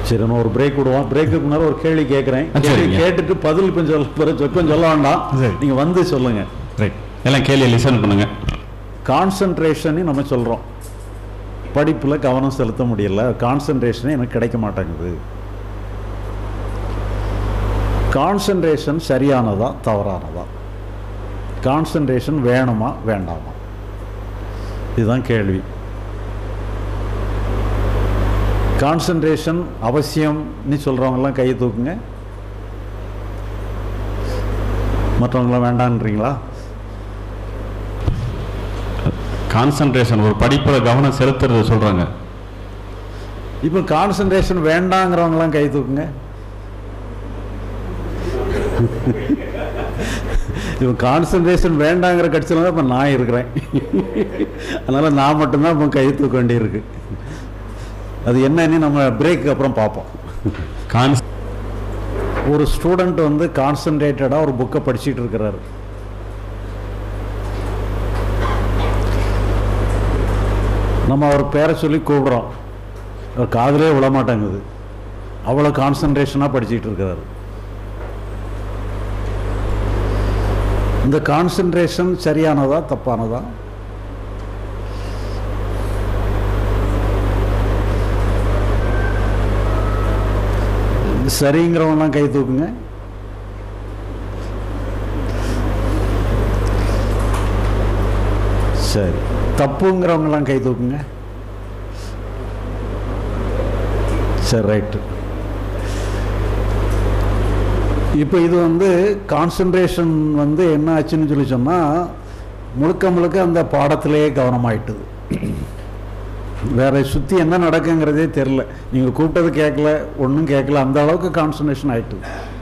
சரி நான் ஒரு பிரேக் விடுவோம் பிரேக்குக்கு முன்னாடி ஒரு கேள்வி கேட்குறேன் ஆ, கேள்வி சரிங்க. கேட்டுட்டு பதில் இப்போ சொல்ல போகிற சொக்கம் சொல்ல வேண்டாம் சரி. நீங்கள் வந்து சொல்லுங்க ரைட் எல்லாம் கேள்வி லிசன் பண்ணுங்க கான்சன்ட்ரேஷன் நம்ம சொல்கிறோம் படிப்பில் கவனம் செலுத்த முடியல கான்சன்ட்ரேஷனே எனக்கு கிடைக்க மாட்டேங்குது கான்சன்ட்ரேஷன் சரியானதா தவறானதா கான்சன்ட்ரேஷன் வேணுமா வேண்டாமா இதுதான் கேள்வி கான்சன்ட்ரேஷன் அவசியம்னு சொல்கிறவங்கெல்லாம் கையை தூக்குங்க மற்றவங்களாம் வேண்டான்றீங்களா கான்சன்ட்ரேஷன் ஒரு படிப்புல கவனம் செலுத்துறது சொல்றாங்க இப்போ கான்சன்ட்ரேஷன் வேண்டாங்கிறவங்களாம் கை தூக்குங்க இப்போ கான்சன்ட்ரேஷன் வேண்டாங்கிற கட்சியில் தான் இப்போ நான் இருக்கிறேன் அதனால் நான் மட்டும்தான் இப்போ கை தூக்க வேண்டியிருக்கு அது என்னன்னு நம்ம பிரேக்கு அப்புறம் பார்ப்போம் கான்ஸ் ஒரு ஸ்டூடெண்ட் வந்து கான்சன்ட்ரேட்டடாக ஒரு புக்கை படிச்சிட்டு இருக்கிறாரு நம்ம அவர் பேரை சொல்லி கூப்பிடுறோம் அவர் காதிலே விழ மாட்டேங்குது அவ்வளோ கான்சன்ட்ரேஷனாக படிச்சிட்டு இருக்கிறாரு இந்த கான்சன்ட்ரேஷன் சரியானதா தப்பானதா சரிங்கிறவங்களாம் கை தூக்குங்க சரி தப்புங்கிறவங்களாம் கை தூக்குங்க சரி ரைட்டு இப்போ இது வந்து கான்சன்ட்ரேஷன் வந்து என்ன ஆச்சுன்னு சொல்லி சொன்னால் முழுக்க முழுக்க அந்த பாடத்திலேயே கவனமாயிட்டுது வேற சுற்றி என்ன நடக்குங்கிறதே தெரில நீங்கள் கூப்பிட்டது கேட்கல ஒன்றும் கேட்கல அந்த அளவுக்கு கான்சன்ட்ரேஷன் ஆயிட்டு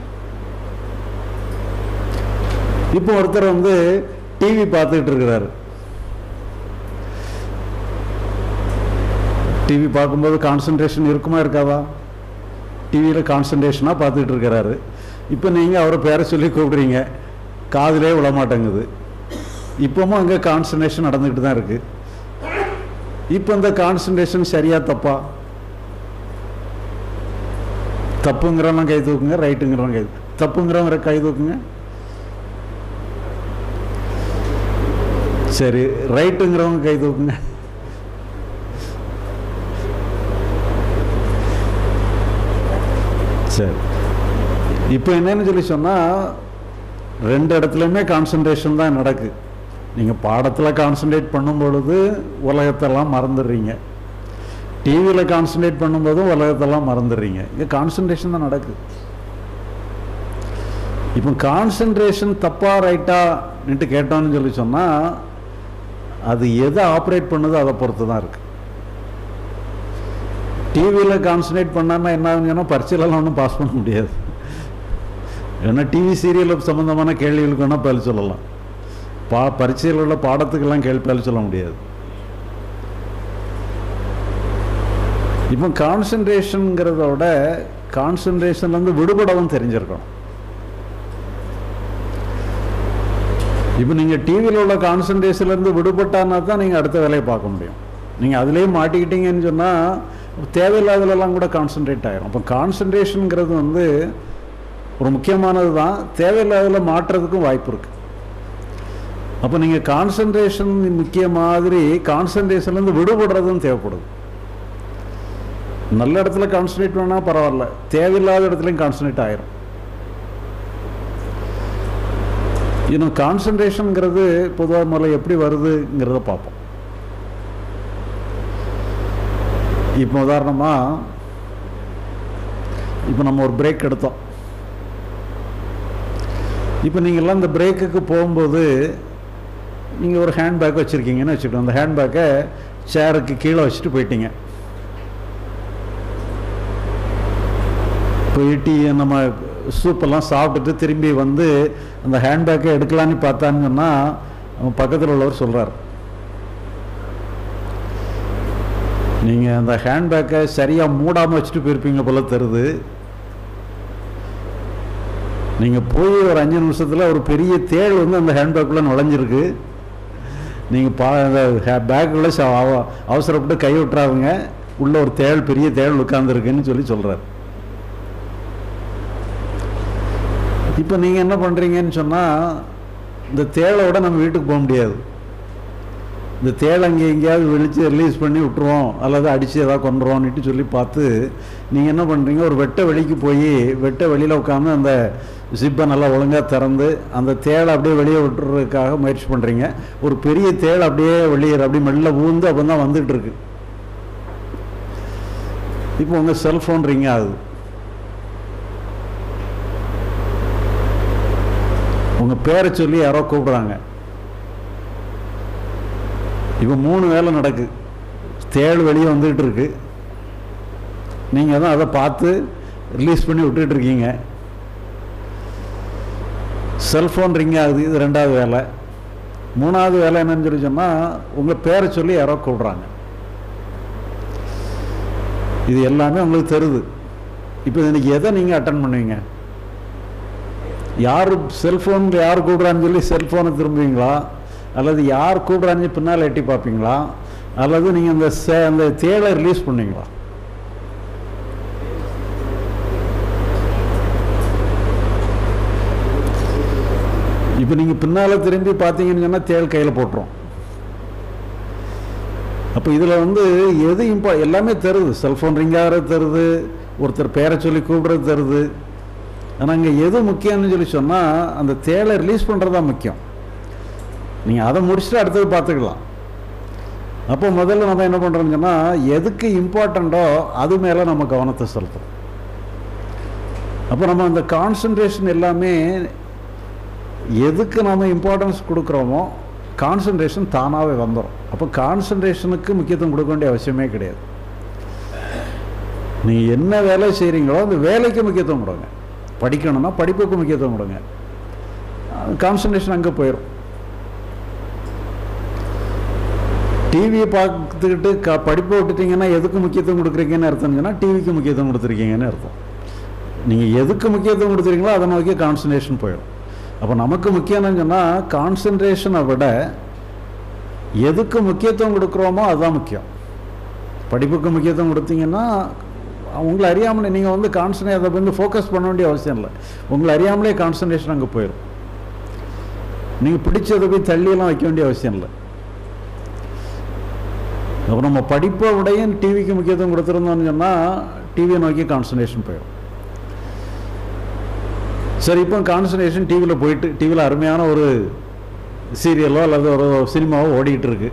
இப்போ ஒருத்தர் வந்து டிவி பார்த்துக்கிட்டு இருக்கிறாரு டிவி பார்க்கும்போது கான்சன்ட்ரேஷன் இருக்குமா இருக்காதா டிவியில் கான்சன்ட்ரேஷனாக பார்த்துக்கிட்டு இருக்கிறாரு இப்போ நீங்கள் அவரை பேரை சொல்லி கூப்பிடுறீங்க காதிலே விழ மாட்டேங்குது இப்போவும் அங்கே கான்சன்ட்ரேஷன் நடந்துக்கிட்டு தான் இருக்குது இப்போ இந்த கான்சன்ட்ரேஷன் சரியா தப்பா தப்புங்கிறவங்க கை தூக்குங்க ரைட்டுங்கிறவங்க கை தப்புங்கிறவங்க கை தூக்குங்க சரி ரைட்டுங்கிறவங்க கை தூக்குங்க சரி இப்போ என்னன்னு சொல்லி சொன்னால் ரெண்டு இடத்துலையுமே கான்சன்ட்ரேஷன் தான் நடக்கு நீங்கள் பாடத்தில் கான்சன்ட்ரேட் பண்ணும் பொழுது உலகத்தெல்லாம் மறந்துடுறீங்க டிவியில் கான்சன்ட்ரேட் பண்ணும்போதும் உலகத்தெல்லாம் மறந்துடுறீங்க இங்கே கான்சன்ட்ரேஷன் தான் நடக்குது இப்போ கான்சன்ட்ரேஷன் தப்பா ரைட்டான்ட்டு கேட்டோம்னு சொல்லி சொன்னால் அது எதை ஆப்ரேட் பண்ணுதோ அதை பொறுத்து தான் இருக்கு டிவியில் கான்சன்ட்ரேட் பண்ணாமல் என்ன ஆகுங்கன்னா பரீட்சையிலலாம் ஒன்றும் பாஸ் பண்ண முடியாது ஏன்னா டிவி சீரியல் சம்மந்தமான கேள்விகளுக்கு வேணால் பதில் சொல்லலாம் பா பரீட்சையில் உள்ள பாடத்துக்கெல்லாம் கேள்வி பதில் சொல்ல முடியாது இப்போ கான்சன்ட்ரேஷனுங்கிறத விட கான்சன்ட்ரேஷன்லேருந்து விடுபடவும் தெரிஞ்சிருக்கணும் இப்போ நீங்கள் டிவியில் உள்ள கான்சன்ட்ரேஷன்லேருந்து விடுபட்டானா தான் நீங்கள் அடுத்த வேலையை பார்க்க முடியும் நீங்கள் அதுலேயே மாட்டிக்கிட்டீங்கன்னு சொன்னால் தேவையில்லாததுலலாம் கூட கான்சன்ட்ரேட் ஆகிரும் அப்போ கான்சன்ட்ரேஷனுங்கிறது வந்து ஒரு முக்கியமானது தான் தேவையில்லாததில் மாற்றுறதுக்கும் வாய்ப்பு இருக்குது அப்போ நீங்கள் கான்சன்ட்ரேஷன் முக்கிய மாதிரி கான்சன்ட்ரேஷன்லேருந்து விடுபடுறதும் தேவைப்படுது நல்ல இடத்துல கான்சன்ட்ரேட் பண்ணால் பரவாயில்ல தேவையில்லாத இடத்துலையும் கான்சன்ட்ரேட் ஆயிரும் இன்னும் கான்சன்ட்ரேஷனுங்கிறது பொதுவாக முதல்ல எப்படி வருதுங்கிறத பார்ப்போம் இப்போ உதாரணமாக இப்போ நம்ம ஒரு பிரேக் எடுத்தோம் இப்போ நீங்கள்லாம் இந்த பிரேக்குக்கு போகும்போது நீங்கள் ஒரு ஹேண்ட்பேக் வச்சுருக்கீங்கன்னு வச்சுக்கோங்க அந்த ஹேண்ட்பேக்கை சேருக்கு கீழே வச்சுட்டு போயிட்டீங்க போயிட்டு நம்ம சூப்பெல்லாம் சாப்பிட்டுட்டு திரும்பி வந்து அந்த ஹேண்ட்பேக்கை எடுக்கலான்னு பார்த்தான்னு சொன்னால் அவன் பக்கத்தில் உள்ளவர் சொல்கிறார் நீங்கள் அந்த ஹேண்ட்பேக்கை சரியாக மூடாமல் வச்சுட்டு போயிருப்பீங்க போல தருது நீங்கள் போய் ஒரு அஞ்சு நிமிஷத்தில் ஒரு பெரிய தேள் வந்து அந்த ஹேண்ட்பேக்குள்ளே நுழைஞ்சிருக்கு நீங்கள் பா அந்த பேக்குள்ளே அவசரப்பட்டு கை விட்டுறாதுங்க உள்ளே ஒரு தேள் பெரிய தேள் உட்காந்துருக்குன்னு சொல்லி சொல்கிறார் இப்போ நீங்கள் என்ன பண்ணுறீங்கன்னு சொன்னால் இந்த தேளோட நம்ம வீட்டுக்கு போக முடியாது இந்த தேள் அங்கே எங்கேயாவது வெளிச்சு ரிலீஸ் பண்ணி விட்டுருவோம் அல்லது அடித்து ஏதாவது கொண்டுருவோம்னுட்டு சொல்லி பார்த்து நீங்கள் என்ன பண்ணுறீங்க ஒரு வெட்ட வெளிக்கு போய் வெட்ட வெளியில் உட்காந்து அந்த ஜிப்பை நல்லா ஒழுங்காக திறந்து அந்த தேளை அப்படியே வெளியே விட்டுறதுக்காக முயற்சி பண்ணுறீங்க ஒரு பெரிய தேள் அப்படியே வெளியே அப்படியே மெல்ல ஊந்து அப்போ தான் வந்துட்டு இருக்கு இப்போ உங்கள் செல்ஃபோன் ரிங் ஆகுது உங்கள் பேரை சொல்லி யாரோ கூப்பிடுறாங்க இப்போ மூணு வேலை நடக்கு தேள் வெளியே வந்துகிட்டு இருக்கு நீங்கள் தான் அதை பார்த்து ரிலீஸ் பண்ணி விட்டுட்டு இருக்கீங்க செல்ஃபோன் ரிங் ஆகுது இது ரெண்டாவது வேலை மூணாவது வேலை என்னன்னு சொல்லி சொன்னால் உங்கள் பேரை சொல்லி யாரோ கூப்பிடுறாங்க இது எல்லாமே உங்களுக்கு தருது இப்போ இன்னைக்கு எதை நீங்கள் அட்டன் பண்ணுவீங்க யார் செல்ஃபோனில் யார் கூப்பிட்றான்னு சொல்லி செல்ஃபோனை திரும்புவீங்களா அல்லது யார் கூப்பிட்றான்னு பின்னால் எட்டி பார்ப்பீங்களா அல்லது நீங்கள் அந்த சே அந்த தேளை ரிலீஸ் பண்ணுவீங்களா இப்போ நீங்கள் பின்னால் திரும்பி பார்த்தீங்கன்னு சொன்னால் தேள் கையில் போட்டுரும் அப்போ இதில் வந்து எது இம்பா எல்லாமே தருது செல்ஃபோன் ரிங் ஆகிறது தருது ஒருத்தர் பேரை சொல்லி கூப்பிடுறது தருது ஆனால் இங்கே எது முக்கியம்னு சொல்லி சொன்னால் அந்த தேளை ரிலீஸ் பண்ணுறது தான் முக்கியம் நீங்கள் அதை முடிச்சுட்டு அடுத்தது பார்த்துக்கலாம் அப்போ முதல்ல நம்ம என்ன பண்ணுறோம்னு சொன்னால் எதுக்கு இம்பார்ட்டண்ட்டோ அது மேலே நம்ம கவனத்தை செலுத்துறோம் அப்போ நம்ம அந்த கான்சன்ட்ரேஷன் எல்லாமே எதுக்கு நம்ம இம்பார்ட்டன்ஸ் கொடுக்குறோமோ கான்சன்ட்ரேஷன் தானாகவே வந்துடும் அப்போ கான்சன்ட்ரேஷனுக்கு முக்கியத்துவம் கொடுக்க வேண்டிய அவசியமே கிடையாது நீங்கள் என்ன வேலை செய்கிறீங்களோ அந்த வேலைக்கு முக்கியத்துவம் கொடுங்க படிக்கணும்னா படிப்புக்கு முக்கியத்துவம் கொடுங்க கான்சன்ட்ரேஷன் அங்கே போயிடும் டிவியை பார்த்துக்கிட்டு க படிப்பை விட்டுட்டீங்கன்னா எதுக்கு முக்கியத்துவம் கொடுக்குறீங்கன்னு அர்த்தம் சொன்னால் டிவிக்கு முக்கியத்துவம் கொடுத்துருக்கீங்கன்னு அர்த்தம் நீங்கள் எதுக்கு முக்கியத்துவம் கொடுத்துறீங்களோ அதை நோக்கி கான்சன்ட்ரேஷன் போயிடும் அப்போ நமக்கு முக்கியம்னு சொன்னால் கான்சன்ட்ரேஷனை விட எதுக்கு முக்கியத்துவம் கொடுக்குறோமோ அதுதான் முக்கியம் படிப்புக்கு முக்கியத்துவம் கொடுத்தீங்கன்னா உங்களை அறியாமலே நீங்கள் வந்து கான்சன்ட்ரே அதை வந்து ஃபோக்கஸ் பண்ண வேண்டிய அவசியம் இல்லை உங்களை அறியாமலே கான்சன்ட்ரேஷன் அங்கே போயிடும் நீங்கள் பிடிச்சதை போய் தள்ளியெல்லாம் வைக்க வேண்டிய அவசியம் இல்லை அப்புறம் நம்ம படிப்பை விடையும் டிவிக்கு முக்கியத்துவம் கொடுத்துருந்தோம்னு சொன்னால் டிவியை நோக்கி கான்சன்ட்ரேஷன் போயிடும் சரி இப்போ கான்சன்ட்ரேஷன் டிவியில் போயிட்டு டிவியில் அருமையான ஒரு சீரியலோ அல்லது ஒரு சினிமாவோ ஓடிக்கிட்டு இருக்கு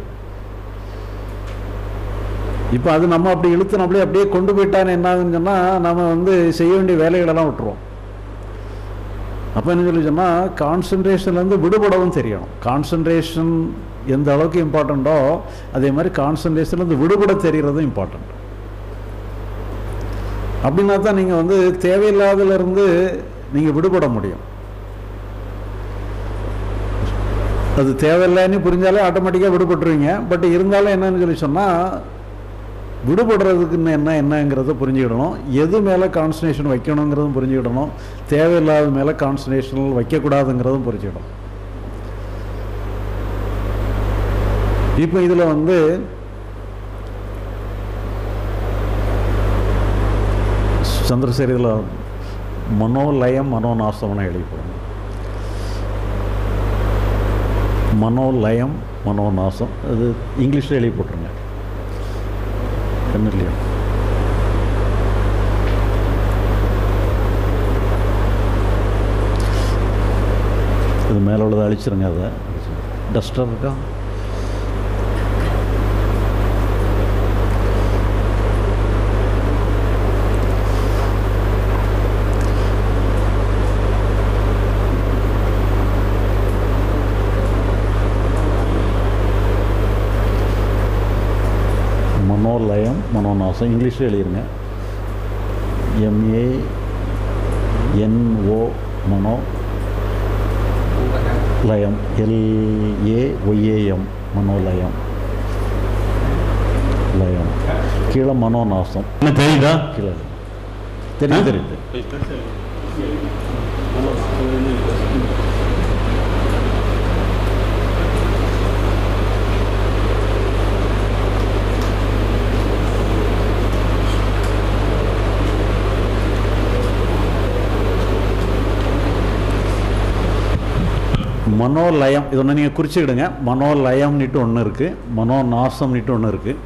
இப்போ அது நம்ம அப்படி இழுத்து நம்மளே அப்படியே கொண்டு போயிட்டான்னு என்ன ஆகுதுன்னு சொன்னால் நம்ம வந்து செய்ய வேண்டிய வேலைகளெல்லாம் விட்டுருவோம் அப்போ என்ன சொல்லி சொன்னால் கான்சன்ட்ரேஷன்லேருந்து விடுபடவும் தெரியணும் கான்சன்ட்ரேஷன் எந்த அளவுக்கு இம்பார்ட்டண்ட்டோ அதே மாதிரி கான்சன்ட்ரேஷன்லேருந்து விடுபட தெரியறதும் இம்பார்ட்டண்ட் அப்படின்னா தான் நீங்கள் வந்து தேவையில்லாததுலேருந்து நீங்கள் விடுபட முடியும் அது தேவையில்லைன்னு புரிஞ்சாலே ஆட்டோமேட்டிக்காக விடுபட்டுருவீங்க பட் இருந்தாலும் என்னன்னு சொல்லி சொன்னால் விடுபடுறதுக்குன்னு என்ன என்னங்கிறத புரிஞ்சுக்கிடணும் எது மேலே கான்சன்ட்ரேஷன் வைக்கணுங்கிறதும் புரிஞ்சுக்கிடணும் தேவையில்லாத மேலே கான்சன்ட்ரேஷன் வைக்கக்கூடாதுங்கிறதும் புரிஞ்சுக்கிடணும் இப்போ இதில் வந்து சந்திரசேரியில் மனோலயம் மனோநாசம்னு எழுதி போடணும் மனோலயம் மனோநாசம் அது இங்கிலீஷில் எழுதி போட்டுருங்க இல்லையா இது மேலே உள்ளதை அழிச்சிருங்க அதை டஸ்டர் இருக்கா மனோலயம் மனோநாசம் இங்கிலீஷில் எழுதிருங்க எம்ஏ என்ஓ மனோ லயம் எல்ஏ ஒய்ஏஎம் மனோலயம் லயம் கீழே மனோநாசம் என்ன தெரியுதா கீழே தெரியும் தெரியுது மனோலயம் இது ஒன்று நீங்கள் குறிச்சிக்கிடுங்க மனோலயம்னுட்டு ஒன்று இருக்குது மனோநாசம்னுட்டு ஒன்று இருக்குது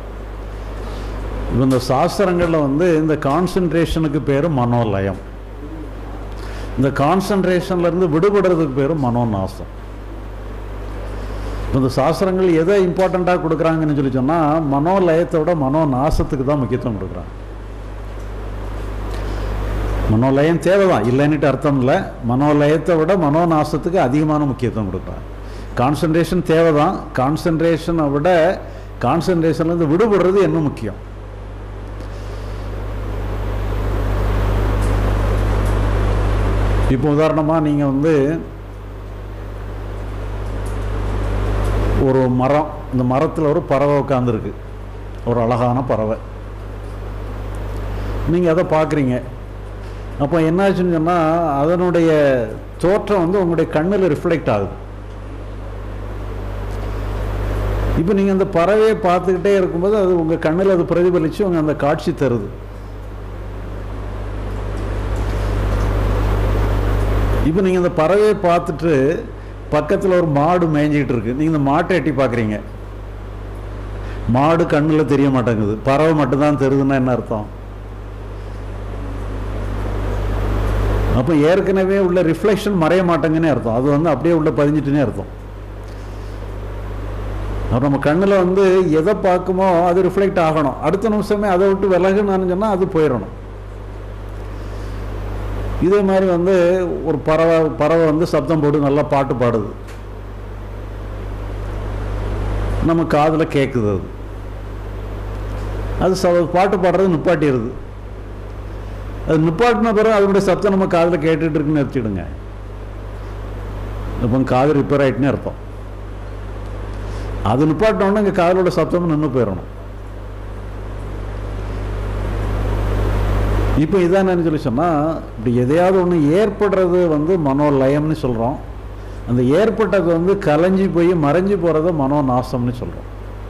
இப்போ இந்த சாஸ்திரங்களில் வந்து இந்த கான்சன்ட்ரேஷனுக்கு பேர் மனோலயம் இந்த கான்சன்ட்ரேஷன்லேருந்து விடுபடுறதுக்கு பேர் மனோநாசம் இப்போ இந்த சாஸ்திரங்கள் எதை இம்பார்ட்டண்ட்டாக கொடுக்குறாங்கன்னு சொல்லி சொன்னால் மனோலயத்தை விட மனோநாசத்துக்கு தான் முக்கியத்துவம் கொடுக்குறாங்க மனோலயம் தேவை தான் இல்லைன்னுட்டு அர்த்தம் இல்லை மனோலயத்தை விட மனோநாசத்துக்கு அதிகமான முக்கியத்துவம் கொடுக்குறாங்க கான்சன்ட்ரேஷன் தேவை தான் கான்சன்ட்ரேஷனை விட கான்சன்ட்ரேஷன்லேருந்து விடுபடுறது என்ன முக்கியம் இப்போ உதாரணமாக நீங்கள் வந்து ஒரு மரம் இந்த மரத்தில் ஒரு பறவை உட்காந்துருக்கு ஒரு அழகான பறவை நீங்கள் அதை பார்க்குறீங்க அப்போ என்னாச்சுன்னு சொன்னால் அதனுடைய தோற்றம் வந்து உங்களுடைய கண்ணில் ரிஃப்ளெக்ட் ஆகுது இப்போ நீங்கள் அந்த பறவையை பார்த்துக்கிட்டே இருக்கும்போது அது உங்கள் கண்ணில் அது பிரதிபலித்து உங்கள் அந்த காட்சி தருது இப்போ நீங்கள் இந்த பறவையை பார்த்துட்டு பக்கத்தில் ஒரு மாடு மேய்ஞ்சிக்கிட்டு இருக்கு நீங்கள் இந்த மாட்டை எட்டி பார்க்குறீங்க மாடு கண்ணில் தெரிய மாட்டேங்குது பறவை மட்டும்தான் தெரியுதுன்னா என்ன அர்த்தம் அப்போ ஏற்கனவே உள்ள ரிஃப்ளெக்ஷன் மறைய மாட்டேங்கன்னே அர்த்தம் அது வந்து அப்படியே உள்ள பதிஞ்சிட்டுனே அர்த்தம் அப்போ நம்ம கண்ணில் வந்து எதை பார்க்குமோ அது ரிஃப்ளெக்ட் ஆகணும் அடுத்த நிமிஷமே அதை விட்டு விலகுனான்னு சொன்னால் அது போயிடணும் இதே மாதிரி வந்து ஒரு பறவை பறவை வந்து சப்தம் போட்டு நல்லா பாட்டு பாடுது நம்ம காதில் கேட்குது அது அது ச பாட்டு பாடுறது நிப்பாட்டிடுது அது நிப்பாட்டின பிறகு அதனுடைய சத்தம் நம்ம காதில் கேட்டுட்டு இருக்குன்னு வச்சுடுங்க இப்போ காது ரிப்பேர் ஆகிட்டுனே அர்த்தம் அது நிப்பாட்டினோடனே இங்கே காதலோட சத்தம் நின்று போயிடணும் இப்போ இதான் சொல்லி சொன்னால் இப்படி எதையாவது ஒன்று ஏற்படுறது வந்து மனோலயம்னு சொல்கிறோம் அந்த ஏற்பட்டது வந்து கலைஞ்சி போய் மறைஞ்சு போகிறத மனோநாசம்னு சொல்கிறோம்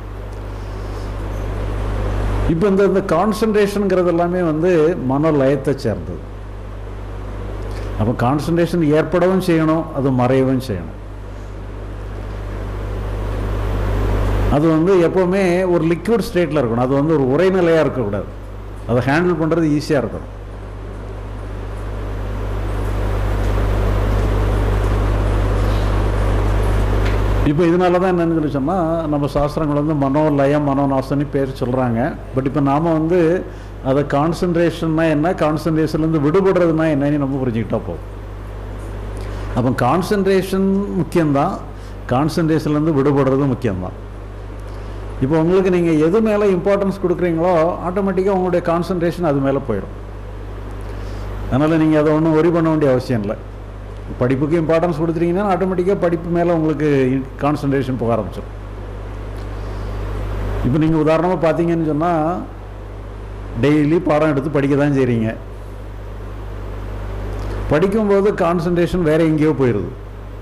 இப்போ இந்த இந்த கான்சன்ட்ரேஷனுங்கிறது எல்லாமே வந்து மனோலயத்தை சேர்ந்தது அப்போ கான்சன்ட்ரேஷன் ஏற்படவும் செய்யணும் அது மறையவும் செய்யணும் அது வந்து எப்போவுமே ஒரு லிக்விட் ஸ்டேட்டில் இருக்கணும் அது வந்து ஒரு உரைநிலையாக இருக்கக்கூடாது அதை ஹேண்டில் பண்ணுறது ஈஸியாக இருக்கும் இப்போ இதனால தான் என்னன்னு சொல்லி சொன்னால் நம்ம சாஸ்திரங்கள் வந்து மனோலயம் மனோநாசனி பேர் சொல்கிறாங்க பட் இப்போ நாம் வந்து அதை கான்சன்ட்ரேஷன்னா என்ன கான்சன்ட்ரேஷன்லேருந்து விடுபடுறதுனா என்னன்னு நம்ம புரிஞ்சுக்கிட்டா போதும் அப்போ கான்சன்ட்ரேஷன் முக்கியம்தான் கான்சன்ட்ரேஷன்லேருந்து விடுபடுறது முக்கியம்தான் இப்போ உங்களுக்கு நீங்கள் எது மேலே இம்பார்ட்டன்ஸ் கொடுக்குறீங்களோ ஆட்டோமேட்டிக்காக உங்களுடைய கான்சன்ட்ரேஷன் அது மேலே போயிடும் அதனால் நீங்கள் அதை ஒன்றும் ஒரி பண்ண வேண்டிய அவசியம் இல்லை படிப்புக்கு இம்பார்ட்டன்ஸ் கொடுத்துட்டீங்கன்னா ஆட்டோமேட்டிக்காக படிப்பு மேலே உங்களுக்கு கான்சன்ட்ரேஷன் போக ஆரம்பிச்சிடும் இப்போ நீங்கள் உதாரணமாக பார்த்தீங்கன்னு சொன்னால் டெய்லி பாடம் எடுத்து படிக்க தான் செய்கிறீங்க படிக்கும்போது கான்சன்ட்ரேஷன் வேறு எங்கேயோ போயிடுது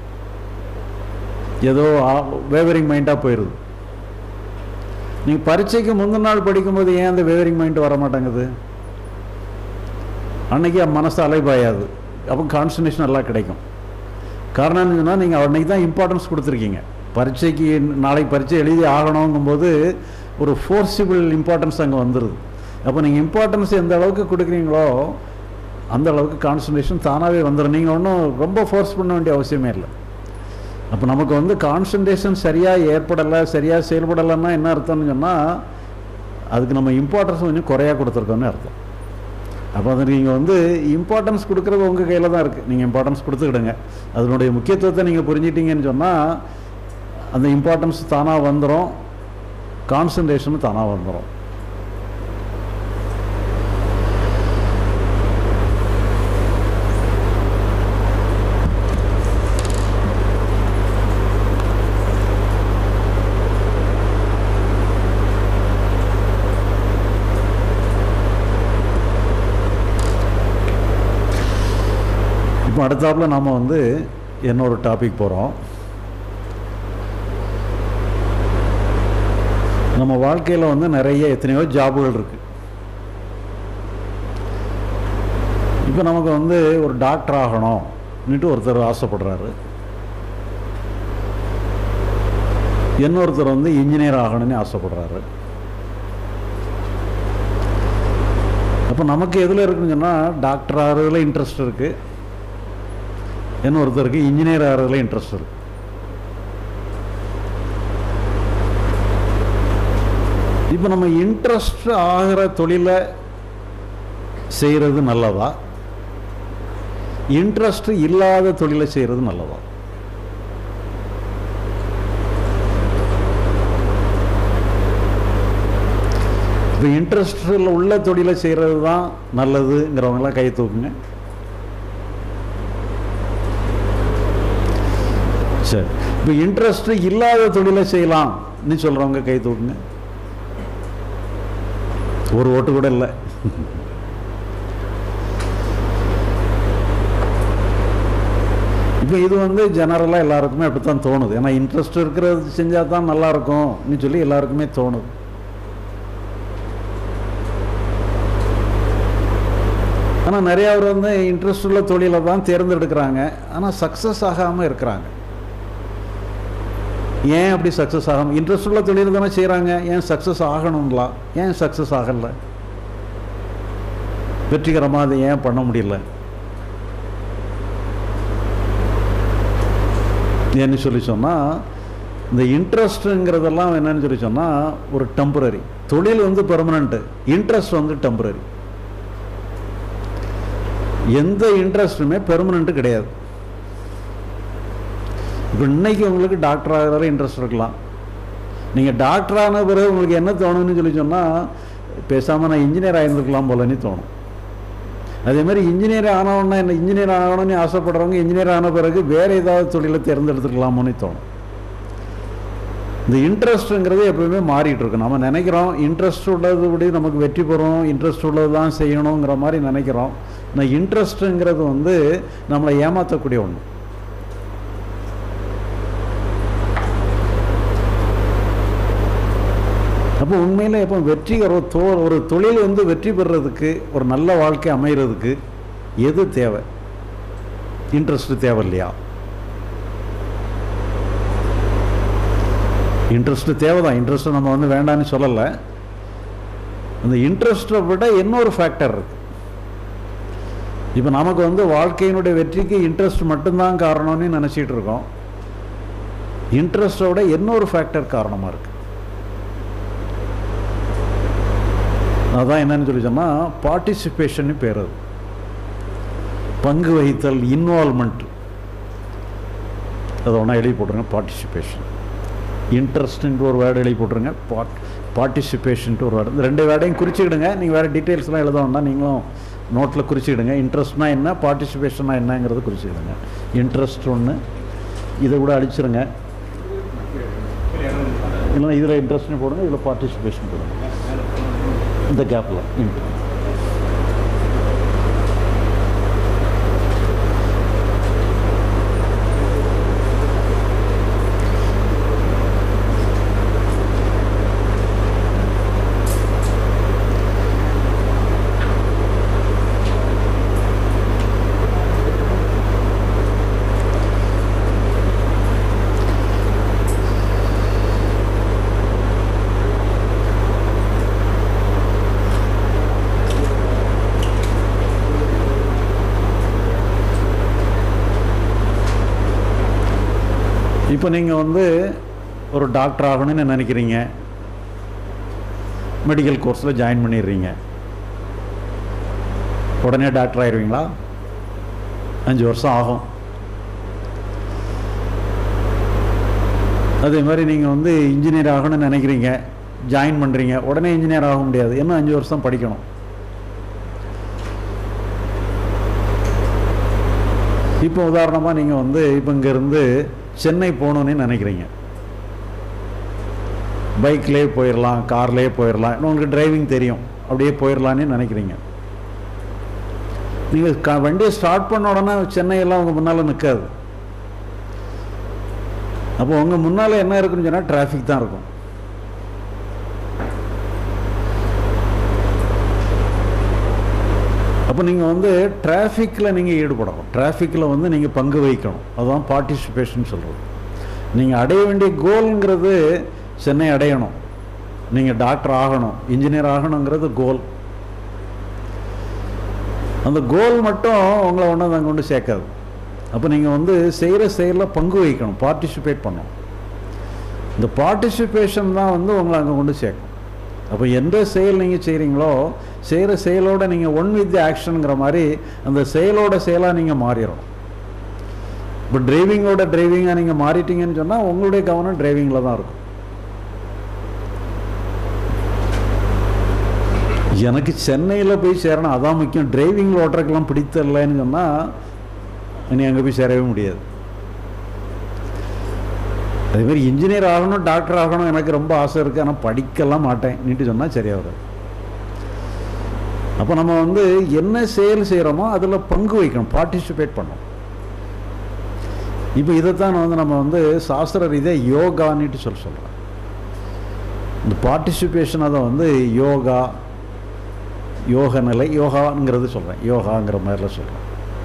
ஏதோ வேவரிங் மைண்டாக போயிடுது நீங்கள் பரீட்சைக்கு முந்தின நாள் படிக்கும்போது ஏன் அந்த வேவரிங் மைண்ட் வர மாட்டேங்குது அன்னைக்கு மனசு அலைபாயாது அப்போ கான்சன்ட்ரேஷன் நல்லா கிடைக்கும் காரணம் என்னன்னா நீங்கள் அன்னைக்கு தான் இம்பார்ட்டன்ஸ் கொடுத்துருக்கீங்க பரீட்சைக்கு நாளைக்கு பரீட்சை எழுதி ஆகணுங்கும்போது ஒரு ஃபோர்ஸிபிள் இம்பார்ட்டன்ஸ் அங்கே வந்துடுது அப்போ நீங்கள் இம்பார்ட்டன்ஸ் எந்த அளவுக்கு கொடுக்குறீங்களோ அந்த அளவுக்கு கான்சன்ட்ரேஷன் தானாகவே வந்துடும் நீங்கள் ஒன்றும் ரொம்ப ஃபோர்ஸ் பண்ண வேண்டிய அவசியமே இல்லை அப்போ நமக்கு வந்து கான்சன்ட்ரேஷன் சரியாக ஏற்படலை சரியாக செயல்படலைன்னா என்ன அர்த்தம்னு சொன்னால் அதுக்கு நம்ம இம்பார்ட்டன்ஸ் கொஞ்சம் குறையாக கொடுத்துருக்கோன்னு அர்த்தம் அப்போ அது நீங்கள் வந்து இம்பார்ட்டன்ஸ் கொடுக்குறது உங்கள் கையில் தான் இருக்குது நீங்கள் இம்பார்ட்டன்ஸ் கொடுத்துக்கிடுங்க அதனுடைய முக்கியத்துவத்தை நீங்கள் புரிஞ்சிட்டீங்கன்னு சொன்னால் அந்த இம்பார்ட்டன்ஸ் தானாக வந்துடும் கான்சன்ட்ரேஷனும் தானாக வந்துடும் இப்போ அடுத்தாப்புல நாம் வந்து இன்னொரு டாபிக் போகிறோம் நம்ம வாழ்க்கையில் வந்து நிறைய எத்தனையோ ஜாபுகள் இருக்குது இப்போ நமக்கு வந்து ஒரு டாக்டர் ஆகணும்னுட்டு ஒருத்தர் ஆசைப்படுறாரு இன்னொருத்தர் வந்து இன்ஜினியர் ஆகணும்னு ஆசைப்படுறாரு அப்போ நமக்கு எதில் இருக்குன்னு சொன்னால் டாக்டர் ஆகிறதுல இன்ட்ரெஸ்ட் இருக்குது இன்னொருத்தருக்கு இன்ஜினியர் ஆகிறதுல இன்ட்ரெஸ்ட் இருக்குது இப்போ நம்ம இன்ட்ரெஸ்ட் ஆகிற தொழிலை செய்கிறது நல்லதா இன்ட்ரெஸ்ட் இல்லாத தொழிலை செய்கிறது நல்லதா இப்போ இன்ட்ரெஸ்டில் உள்ள தொழிலை செய்கிறது தான் நல்லதுங்கிறவங்களாம் கை தூக்குங்க சரி இப்போ இன்ட்ரெஸ்ட் இல்லாத தொழிலை செய்யலாம்னு சொல்கிறவங்க கை தூக்குங்க ஒரு ஓட்டு கூட இல்லை இப்போ இது வந்து ஜெனரலாக எல்லாருக்குமே அப்படி தான் தோணுது ஏன்னா இன்ட்ரெஸ்ட் இருக்கிறது செஞ்சால் தான் நல்லா இருக்கும்னு சொல்லி எல்லாருக்குமே தோணுது ஆனால் நிறையா பேர் வந்து இன்ட்ரெஸ்ட் உள்ள தொழிலை தான் தேர்ந்தெடுக்கிறாங்க ஆனால் சக்ஸஸ் ஆகாமல் இருக்கிறாங்க ஏன் அப்படி சக்ஸஸ் ஆகாமல் இன்ட்ரெஸ்ட் உள்ள தொழில் தானே செய்கிறாங்க ஏன் சக்ஸஸ் ஆகணுங்களா ஏன் சக்ஸஸ் ஆகலை வெற்றிகரமாக அதை ஏன் பண்ண முடியல ஏன்னு சொல்லி சொன்னால் இந்த இன்ட்ரெஸ்ட்டுங்கிறதெல்லாம் என்னன்னு சொல்லி சொன்னால் ஒரு டெம்பரரி தொழில் வந்து பெர்மனண்ட்டு இன்ட்ரெஸ்ட் வந்து டெம்பரரி எந்த இன்ட்ரெஸ்ட்டுமே பெர்மனண்ட்டு கிடையாது இப்போ இன்னைக்கு உங்களுக்கு டாக்டர் ஆகிறதுல இன்ட்ரெஸ்ட் இருக்கலாம் நீங்கள் டாக்டர் ஆன பிறகு உங்களுக்கு என்ன தோணுன்னு சொல்லி சொன்னால் பேசாமல் நான் இன்ஜினியர் ஆகியிருந்துருக்கலாம் போலன்னு தோணும் அதே மாதிரி இன்ஜினியர் ஆனவொன்னா என்ன இன்ஜினியர் ஆகணும்னு ஆசைப்படுறவங்க இன்ஜினியர் ஆன பிறகு வேறு ஏதாவது தொழிலை தேர்ந்தெடுத்துக்கலாமோன்னு தோணும் இந்த இன்ட்ரெஸ்ட்டுங்கிறது எப்பவுமே மாறிட்டு இருக்கு நம்ம நினைக்கிறோம் இன்ட்ரெஸ்ட் உள்ளது படி நமக்கு வெற்றி பெறும் இன்ட்ரெஸ்ட் உள்ளது தான் செய்யணுங்கிற மாதிரி நினைக்கிறோம் ஆனால் இன்ட்ரெஸ்ட்டுங்கிறது வந்து நம்மளை ஏமாற்றக்கூடிய ஒன்று அப்போ உண்மையில் இப்போ வெற்றி ஒரு தோ ஒரு தொழில் வந்து வெற்றி பெறுறதுக்கு ஒரு நல்ல வாழ்க்கை அமைகிறதுக்கு எது தேவை இன்ட்ரெஸ்ட் தேவை இல்லையா இன்ட்ரெஸ்ட் தேவை தான் இன்ட்ரெஸ்ட் நம்ம வந்து வேண்டான்னு சொல்லலை அந்த இன்ட்ரெஸ்ட்டை விட இன்னொரு ஃபேக்டர் இருக்கு இப்போ நமக்கு வந்து வாழ்க்கையினுடைய வெற்றிக்கு இன்ட்ரெஸ்ட் மட்டும்தான் காரணம்னு நினச்சிட்டு இருக்கோம் இன்ட்ரெஸ்ட்டோட இன்னொரு ஃபேக்டர் காரணமாக இருக்கு அதான் என்னன்னு சொல்லி சொன்னால் பார்ட்டிசிபேஷன் பேர் அது பங்கு வகித்தல் இன்வால்மெண்ட் அதை ஒன்றா எழுதி போட்டுருங்க பார்ட்டிசிபேஷன் இன்ட்ரெஸ்ட்ன்ற ஒரு வேர்டு எழுதி போட்டுருங்க பார்ட் பார்ட்டிசிபேஷன்ட்டு ஒரு வேர்டு இந்த ரெண்டு வேர்டையும் குறிச்சிக்கிடுங்க நீங்கள் வேறு டீட்டெயில்ஸ்லாம் எழுத வேண்டாம் நீங்களும் நோட்டில் குறிச்சிக்கிடுங்க இன்ட்ரெஸ்ட்னா என்ன பார்ட்டிசிபேஷனா என்னங்கிறது குறிச்சிக்கிடுங்க இன்ட்ரெஸ்ட் ஒன்று இதை கூட அழிச்சிருங்க இல்லைன்னா இதில் இன்ட்ரெஸ்ட்னு போடுங்க இதில் பார்ட்டிசிபேஷன் போடுங்க இந்த கேப்பில் இப்போ நீங்கள் வந்து ஒரு டாக்டர் ஆகணும்னு நினைக்கிறீங்க மெடிக்கல் கோர்ஸில் ஜாயின் பண்ணிடுறீங்க உடனே டாக்டர் ஆயிடுவீங்களா அஞ்சு வருஷம் ஆகும் அதே மாதிரி நீங்கள் வந்து இன்ஜினியர் ஆகணும்னு நினைக்கிறீங்க ஜாயின் பண்ணுறீங்க உடனே இன்ஜினியர் ஆக முடியாது இன்னும் அஞ்சு வருஷம் படிக்கணும் இப்போ உதாரணமாக நீங்கள் வந்து இப்போ இங்கேருந்து சென்னை போகணுன்னு நினைக்கிறீங்க பைக்லேயே போயிடலாம் கார்லேயே போயிடலாம் இன்னும் உங்களுக்கு டிரைவிங் தெரியும் அப்படியே போயிடலான்னு நினைக்கிறீங்க நீங்கள் க வண்டியை ஸ்டார்ட் பண்ண உடனே சென்னையெல்லாம் உங்கள் முன்னால் நிற்காது அப்போ உங்கள் முன்னால் என்ன இருக்குன்னு சொன்னால் டிராஃபிக் தான் இருக்கும் அப்போ நீங்கள் வந்து டிராஃபிக்கில் நீங்கள் ஈடுபடணும் டிராஃபிக்கில் வந்து நீங்கள் பங்கு வகிக்கணும் அதுதான் பார்ட்டிசிபேஷன் சொல்கிறது நீங்கள் அடைய வேண்டிய கோல்ங்கிறது சென்னை அடையணும் நீங்கள் டாக்டர் ஆகணும் இன்ஜினியர் ஆகணுங்கிறது கோல் அந்த கோல் மட்டும் உங்களை ஒன்றும் அங்கே கொண்டு சேர்க்காது அப்போ நீங்கள் வந்து செய்கிற செயலில் பங்கு வகிக்கணும் பார்ட்டிசிபேட் பண்ணணும் இந்த பார்ட்டிசிபேஷன் தான் வந்து உங்களை அங்கே கொண்டு சேர்க்கும் அப்போ எந்த செயல் நீங்கள் செய்கிறீங்களோ செய்கிற செயலோட நீங்கள் ஒன் வித் தி ஆக்ஷனுங்கிற மாதிரி அந்த செயலோட செயலாக நீங்கள் மாறிடணும் இப்போ டிரைவிங்கோட டிரைவிங்காக நீங்கள் மாறிட்டீங்கன்னு சொன்னால் உங்களுடைய கவனம் டிரைவிங்கில் தான் இருக்கும் எனக்கு சென்னையில் போய் சேரணும் அதான் முக்கியம் டிரைவிங்கில் ஓட்டுறதுக்கெல்லாம் பிடித்தரலன்னு சொன்னால் இனி அங்கே போய் சேரவே முடியாது அதேமாதிரி இன்ஜினியர் ஆகணும் டாக்டர் ஆகணும் எனக்கு ரொம்ப ஆசை இருக்குது ஆனால் படிக்கலாம் மாட்டேன் நீட்டு சொன்னால் சரியாக வராது அப்போ நம்ம வந்து என்ன செயல் செய்கிறோமோ அதில் பங்கு வைக்கணும் பார்ட்டிசிபேட் பண்ணணும் இப்போ இதைத்தான் வந்து நம்ம வந்து சாஸ்திர ரீதியாக யோகான்னுட்டு சொல்ல சொல்கிறோம் இந்த பார்ட்டிசிபேஷன் அதை வந்து யோகா யோக நிலை யோகாங்கிறது சொல்கிறேன் யோகாங்கிற மாதிரிலாம் சொல்கிறேன்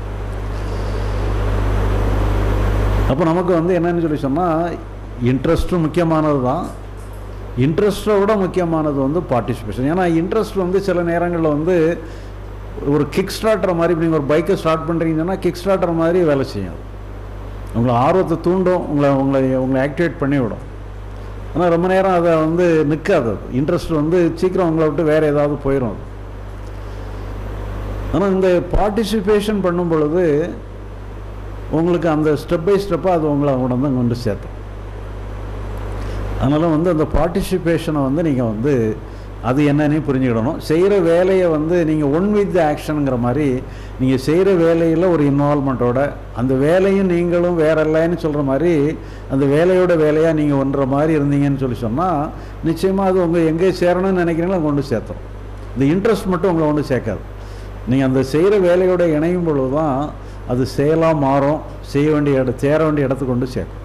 அப்போ நமக்கு வந்து என்னன்னு சொல்லி சொன்னால் இன்ட்ரெஸ்ட்டும் முக்கியமானது தான் இன்ட்ரெஸ்ட்டை விட முக்கியமானது வந்து பார்ட்டிசிபேஷன் ஏன்னா இன்ட்ரெஸ்ட் வந்து சில நேரங்களில் வந்து ஒரு கிக் ஸ்டார்டர் மாதிரி நீங்கள் ஒரு பைக்கை ஸ்டார்ட் பண்ணுறீங்கன்னா கிக் ஸ்டார்டர் மாதிரி வேலை செய்யும் அது. உங்களை ஆர்வத்தை தூண்டும் உங்களை உங்களை உங்களை ஆக்டிவேட் பண்ணி விடும் ஆனால் ரொம்ப நேரம் அதை வந்து நிற்காது அது இன்ட்ரெஸ்ட் வந்து சீக்கிரம் உங்களை விட்டு வேறு ஏதாவது போயிடும் அது ஆனால் இந்த பார்ட்டிசிபேஷன் பண்ணும் பொழுது உங்களுக்கு அந்த ஸ்டெப் பை ஸ்டெப்பாக அது உங்களை கொண்டு வந்து கொண்டு சேர்த்தும் அதனால் வந்து அந்த பார்ட்டிசிபேஷனை வந்து நீங்கள் வந்து அது என்னன்னு புரிஞ்சுக்கிடணும் செய்கிற வேலையை வந்து நீங்கள் ஒன் வித் ஆக்ஷனுங்கிற மாதிரி நீங்கள் செய்கிற வேலையில் ஒரு இன்வால்மெண்ட்டோட அந்த வேலையும் நீங்களும் வேற இல்லைன்னு சொல்கிற மாதிரி அந்த வேலையோட வேலையாக நீங்கள் ஒன்ற மாதிரி இருந்தீங்கன்னு சொல்லி சொன்னால் நிச்சயமாக அது உங்கள் எங்கே சேரணும்னு நினைக்கிறீங்களோ அங்கே கொண்டு சேர்த்துரும் இந்த இன்ட்ரெஸ்ட் மட்டும் உங்களை கொண்டு சேர்க்காது நீங்கள் அந்த செய்கிற வேலையோட இணையும் பொழுது தான் அது செயலாக மாறும் செய்ய வேண்டிய இட சேர வேண்டிய இடத்துக்கு கொண்டு சேர்க்கும்